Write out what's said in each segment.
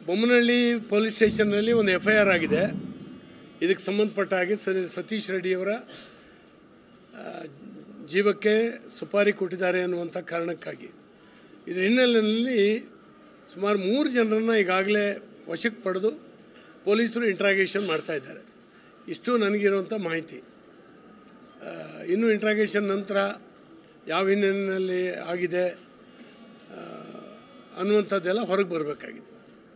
Bommanahalli police ಸ್ಟೇಷನ್ನಲ್ಲಿ ಒಂದು F I R ಆಗಿದೆ ಇದಕ್ಕೆ ಸಂಬಂಧಪಟ್ಟ ಹಾಗೆ ಸ- ಸತೀಶ್ ರೆಡ್ಡಿಯವರ ಆ, ಜೀವಕ್ಕೆ ಸುಪಾರಿ ಕೊಟ್ಟಿದ್ದಾರೆ ಅನ್ನುವಂಥ ಕಾರಣಕ್ಕಾಗಿ ಇದರ ಹಿನ್ನೆಲೆಯಲ್ಲಿ ಸುಮಾರು ಮೂರು ಜನರನ್ನು ಈಗಾಗಲೇ ವಶಕ್ಕೆ ಪಡೆದು ಪೊಲೀಸರು ಇಂಟ್ರಾಗೇಷನ್ ಮಾಡ್ತಾ ಇದ್ದಾರೆ ಇಷ್ಟು ನನಗಿರುವಂಥ ಮಾಹಿತಿ ಆ, ಇನ್ನು ಇಂಟ್ರಾಗೇಷನ್ ನಂತರ ಯಾವ ಹಿನ್ನೆಲೆಯಲ್ಲಿ ಆಗಿದೆ ಆ, ಅನ್ನುವಂಥದ್ದೆಲ್ಲ ಹೊರಗೆ ಬರಬೇಕಾಗಿದೆ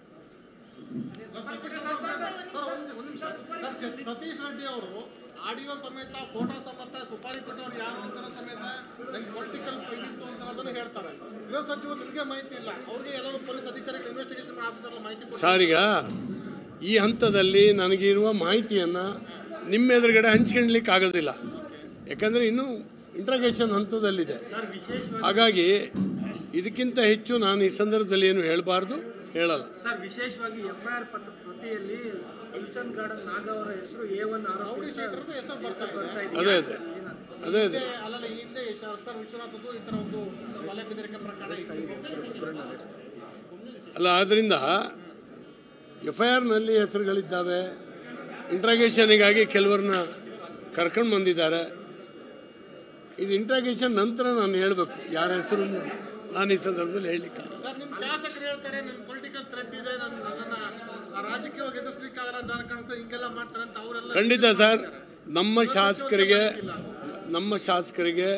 ಸರ್, ಸತೀಶ್ ರೆಡ್ಡಿ ಅವರು ಆಡಿಯೋ ಸಮೇತ ಫೋಟೋ ಸಮೇತ ಸುಪಾರಿ ಕೊಟ್ಟವ್ರು ಯಾರು ಅಂತ ಸಮೇತ ನಂಗೆ ಪೊಲಿಟಿಕಲ್ ಇದಿತ್ತು ಅಂತ ಅದನ್ನು ಹೇಳ್ತಾರೆ ಗೃಹ ಸಚಿವರು ನಿಮಗೆ ಮಾಹಿತಿ ಇಲ್ಲ ಅವ್ರಿಗೆ ಎಲ್ಲರೂ ಪೊಲೀಸ್ ಅಧಿಕಾರಿಗಳು ಇನ್ವೆಸ್ಟಿಗೇಷನ್ ಆಫೀಸರ್ ಮಾಹಿತಿ ಕೊಡ್ತಾರೆ ಸರ್ ಈಗ ಈ ಹಂತದಲ್ಲಿ ನನಗಿರುವ ಮಾಹಿತಿಯನ್ನು ನಿಮ್ಮ ಎದುರುಗಡೆ ಹಂಚ್ಕೊಳ್ಲಿಕ್ಕೆ ಆಗೋದಿಲ್ಲ ಯಾಕಂದರೆ ಇನ್ನೂ ಇಂಟ್ರಾಗೇಷನ್ ಹಂತದಲ್ಲಿದೆ ಹಾಗಾಗಿ ಇದಕ್ಕಿಂತ ಹೆಚ್ಚು ನಾನು ಈ ಸಂದರ್ಭದಲ್ಲಿ ಏನು ಹೇಳಬಾರ್ದು ಹೇಳಲ್ಲ ಸರ್ ವಿಶೇಷವಾಗಿ ಎಫ್ಐಆರ್ ಪತ್ರ ಪ್ರತಿಯಲ್ಲಿ ವಿಲ್ಸನ್ ಗಾರ್ಡನ್ ನಾಗ ಅವರ ಹೆಸರು ಎ ಒನ್ ಆರೋಪಿ ಹೆಸರು ಬರ್ತಾ ಇದೆ ಬರ್ತಾ ಇದೆ ಅದೇ ಅದೇ ಅದೇ ಅದೇ ಅಲ್ಲಲ್ಲ ಈ ಹಿಂದೆ ಸರ್ ಸರ್ ವಿಶ್ವನಾಥದ್ದು ಈ ತರ ಒಂದು ಕೊಲೆ ಬೆದರಿಕೆ ಪ್ರಕರಣ ಇತ್ತು. ಅಲ್ಲ ಆದ್ದರಿಂದ ಎಫ್ ಐ ಆರ್ನಲ್ಲಿ ಹೆಸರುಗಳಿದ್ದಾವೆ ಇಂಟ್ರಾಗೇಷನಿಗಾಗಿ ಕೆಲವ್ರನ್ನ ಕರ್ಕೊಂಡು ಬಂದಿದ್ದಾರೆ ಇದು ಇಂಟ್ರಾಗೇಷನ್ ನಂತರ ನಾನು ಹೇಳಬೇಕು ಯಾರ ಹೆಸರು ನಾನು ಈ ಸಂದರ್ಭದಲ್ಲಿ ಹೇಳಲಿಕ್ಕೆ ಸರ್ ನಿಮ್ಮ ಶಾಸಕರು ಹೇಳ್ತಾರೆ ನನ್ನ ಪೊಲಿಟಿಕಲ್ ಥ್ರೆಟ್ ಇದೆ ನನ್ನ ನನ್ನನ್ನ ಆ ರಾಜಕೀಯವಾಗಿ ಎದುರಿಸ್ಲಿಕ್ಕಾಗಲ್ಲ ಅಂತ ಕಾಣಿಸ್ತಾ ಹಿಂಗೆಲ್ಲ ಮಾಡ್ತಾರೆ ಅಂತ ಅವರೆಲ್ಲ ಖಂಡಿತ ಸರ್ ನಮ್ಮ ಶಾಸಕರಿಗೆ ನಮ್ಮ ಶಾಸಕರಿಗೆ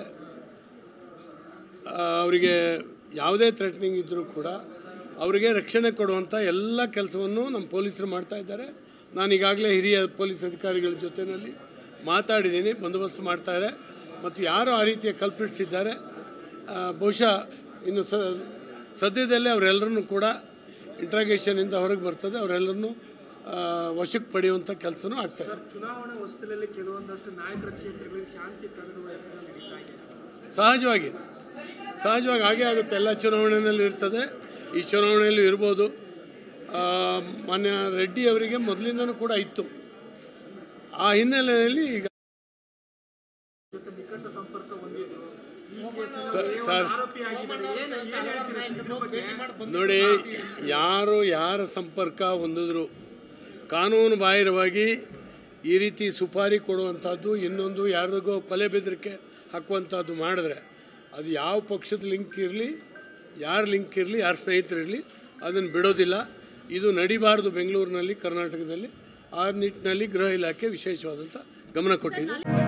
ಆ, ಅವರಿಗೆ ಯಾವುದೇ ಥ್ರೆಟ್ನಿಂಗ್ ಇದ್ದರೂ ಕೂಡ ಅವರಿಗೆ ರಕ್ಷಣೆ ಕೊಡುವಂಥ ಎಲ್ಲ ಕೆಲಸವನ್ನು ನಮ್ಮ ಪೊಲೀಸರು ಮಾಡ್ತಾ ಇದ್ದಾರೆ ನಾನು ಈಗಾಗಲೇ ಹಿರಿಯ ಪೊಲೀಸ್ ಅಧಿಕಾರಿಗಳ ಜೊತೆಯಲ್ಲಿ ಮಾತಾಡಿದ್ದೀನಿ ಬಂದೋಬಸ್ತ್ ಮಾಡ್ತಾರೆ ಮತ್ತು ಯಾರು ಆ ರೀತಿಯ ಕಲ್ಪಿಸಿದ್ದಾರೆ ಬಹುಶಃ ಇನ್ನು ಸ ಸದ್ಯದಲ್ಲೇ ಅವರೆಲ್ಲರನ್ನೂ ಕೂಡ ಇಂಟ್ರಾಗೇಷನಿಂದ ಹೊರಗೆ ಬರ್ತದೆ ಅವರೆಲ್ಲರನ್ನೂ ಆ, ವಶಕ್ಕೆ ಪಡೆಯುವಂಥ ಕೆಲಸನೂ ಆಗ್ತಾಯಿದೆ ಚುನಾವಣಾ ಹೊಸದಲ್ಲಿ ಕೆಲವೊಂದಷ್ಟು ನಾಯಕರ ಕ್ಷೇತ್ರಗಳಿಗೆ ಶಾಂತಿ ಕದಡುವ ಯತ್ನ ನಡೀತಾ ಇದೆ ಸಹಜವಾಗಿ ಸಹಜವಾಗಿ ಹಾಗೇ ಆಗುತ್ತೆ ಎಲ್ಲ ಚುನಾವಣೆಯಲ್ಲಿ ಇರ್ತದೆ ಈ ಚುನಾವಣೆಯಲ್ಲೂ ಇರ್ಬೋದು ಆ, ಮಾನ್ಯ ರೆಡ್ಡಿ ಅವರಿಗೆ ಮೊದಲಿಂದನೂ ಕೂಡ ಇತ್ತು ಆ ಹಿನ್ನೆಲೆಯಲ್ಲಿ ಈಗ ಜೊತೆ ನಿಕಟ ಸಂಪರ್ಕ ಹೊಂದಿದ್ರು ಈ ಕೇಸಲ್ಲಿ ಸ- ಸರ್ ಆರೋಪಿ ಆಗಿದ್ದಾರೆ ಏನು ಏನು ಹೇಳ್ತೀರಾ ಇದ್ರ ಬಗ್ಗೆ ನೋಡಿ ಯಾರು ಯಾರ ಸಂಪರ್ಕ ಹೊಂದಿದ್ರು ಕಾನೂನು ಬಾಹಿರವಾಗಿ ಈ ರೀತಿ ಸುಪಾರಿ ಕೊಡುವಂಥದ್ದು ಇನ್ನೊಂದು ಯಾರಿಗೋ ಕೊಲೆ ಬೆದರಿಕೆ ಹಾಕುವಂಥದ್ದು ಮಾಡಿದ್ರೆ ಅದು ಯಾವ ಪಕ್ಷದ ಲಿಂಕ್ ಇರಲಿ ಯಾರ ಲಿಂಕ್ ಇರಲಿ ಯಾರ ಸ್ನೇಹಿತರಿರಲಿ ಅದನ್ನು ಬಿಡೋದಿಲ್ಲ ಇದು ನಡಿಬಾರ್ದು ಬೆಂಗಳೂರಿನಲ್ಲಿ ಕರ್ನಾಟಕದಲ್ಲಿ ಆ ನಿಟ್ಟಿನಲ್ಲಿ ಗೃಹ ಇಲಾಖೆ ವಿಶೇಷವಾದಂಥ ಗಮನ ಕೊಟ್ಟಿದೆ